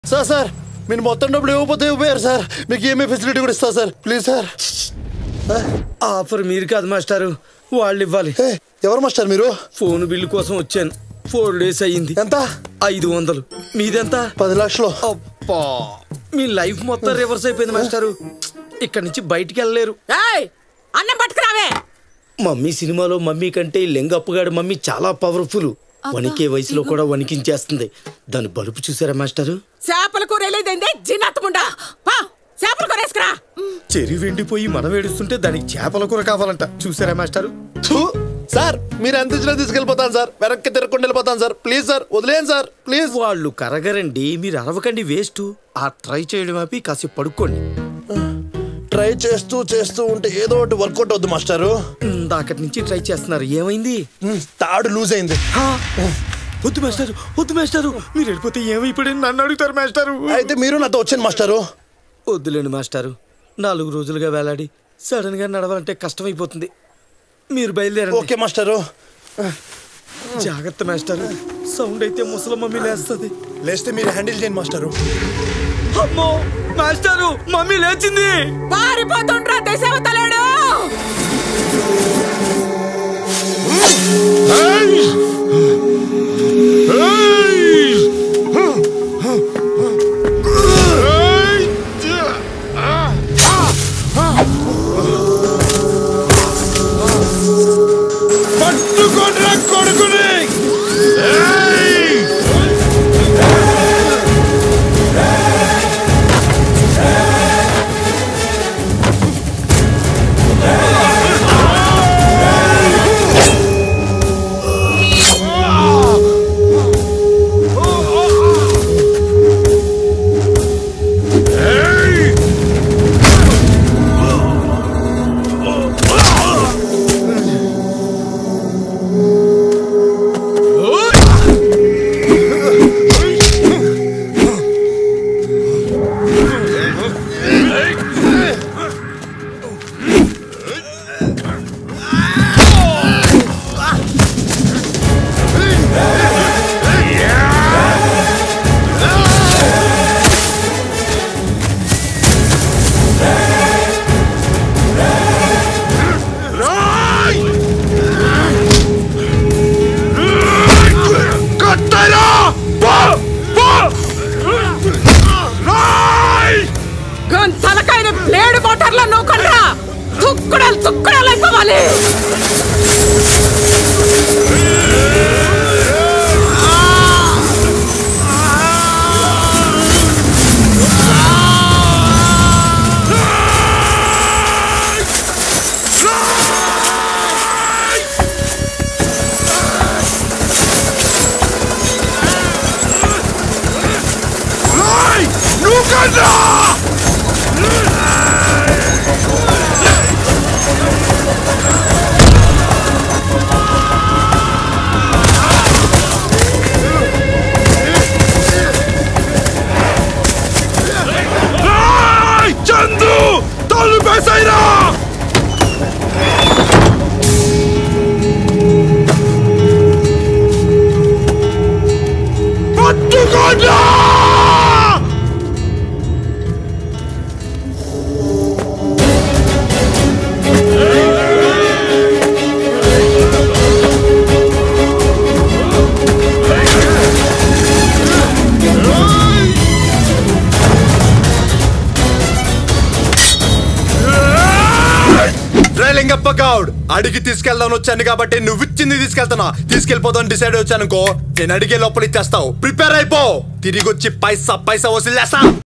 Sir sir మీరు మొత్తం డబ్బులు ఇవ్వకపోతే ఇవ్వరు సార్ మీకు ఏమీ ఫెసిలిటీ కూడా ఇస్తా సార్ ప్లీజ్ సార్ ఆఫర్ మీరు కాదు మాస్టారు వాళ్ళు ఇవ్వాలి ఏ, ఎవరు మాస్టర్ మీరు ఫోన్ బిల్లు కోసం వచ్చాను ఫోర్ డేస్ అయ్యింది ఎంత ఐదు వందలు మీదెంత పది లక్షలు అబ్బా మీ లైఫ్ మొత్తం రివర్స్ అయిపోయింది మాస్టారు ఇక్కడ నుంచి బయటికి వెళ్ళలేరు ఏయ్ అన్నం పట్టుకురావే మమ్మీ సినిమాలో మమ్మీ కంటే ఈ లెంగప్పగాడు మమ్మీ చాలా పవర్ఫుల్ వణికే వయసులో కూడా వణికించేస్తుంది దాని బలుపు చూసారా మాస్టారు చేపల కూర వెళ్ళేదండి జిన్నత్తముండా పా చేపల కూర వేసుకురా చెరి వెండిపోయి మనం ఏడుస్తుంటే దానికి చేపల కూర కావాలంట చూసారా మాస్టారు థూ, సార్ మీరు ఎంత ఇచ్చినా తీసుకెళ్ళిపోతాను సార్ వెనక్కి తిరగకుండా వెళ్ళిపోతాను సార్ ప్లీజ్ సార్ వదిలేయండి సార్ ప్లీజ్ వాళ్ళు కరగరండి మీరు అరవకండి వేస్ట్ ఆ ట్రై చేయడం ఆపి కాసేపు పడుకోండి ట్రై చేస్తూ చేస్తూ ఉంటే ఏదో ఒకటి వర్కౌట్ అవుద్ది మాస్టారు అక్కడి నుంచి ట్రై చేస్తున్నారు ఏమైంది ఉమ్, తాడు లూజ్ అయింది హా? వద్దు మాస్టారు వద్దు మాస్టారు మీరు వెళ్ళిపోతే ఏమైపోయి నన్ను అడుగుతారు మాస్టారు అయితే మీరు నాతో వచ్చాను మాస్టారు వద్దులేండి మాస్టారు నాలుగు రోజులుగా వేలాడి సడన్ గా నడవాలంటే కష్టమైపోతుంది మీరు బయలుదేరండి ఓకే మాస్టారు జాగ్రత్త మాస్టారు సౌండ్ అయితే ముసలమ్మ మమ్మీ లేస్తుంది లేస్తే మీరు హ్యాండిల్ చేయండి మాస్టారు అమ్మో మాస్టారు మమ్మీ లేచింది పారిపోతుండ్రా దశవతలేడు పట్టుకోడ్రా కొడుకుని కట్టరా పో పో రాయ్ తలకాయన ప్లేడ్ మోటార్లో నూకండ్రా తుక్కుడలు తుక్కుడలు అయిపోవాలి రాయ్ నువ్వు కన్నా రాయ్ చందు తల్లు పేసైరా పట్టుకోండా లింగప్ప గౌడ్ అడిగి తీసుకెళ్దాం వచ్చాను కాబట్టి నువ్వు ఇచ్చింది తీసుకెళ్తున్నా తీసుకెళ్లిపోతాను డిసైడ్ వచ్చానుకో నేను అడిగే లోపల ఇచ్చేస్తావు ప్రిపేర్ అయిపో తిరిగి వచ్చి పైసా పైసా వసూలు చేస్తా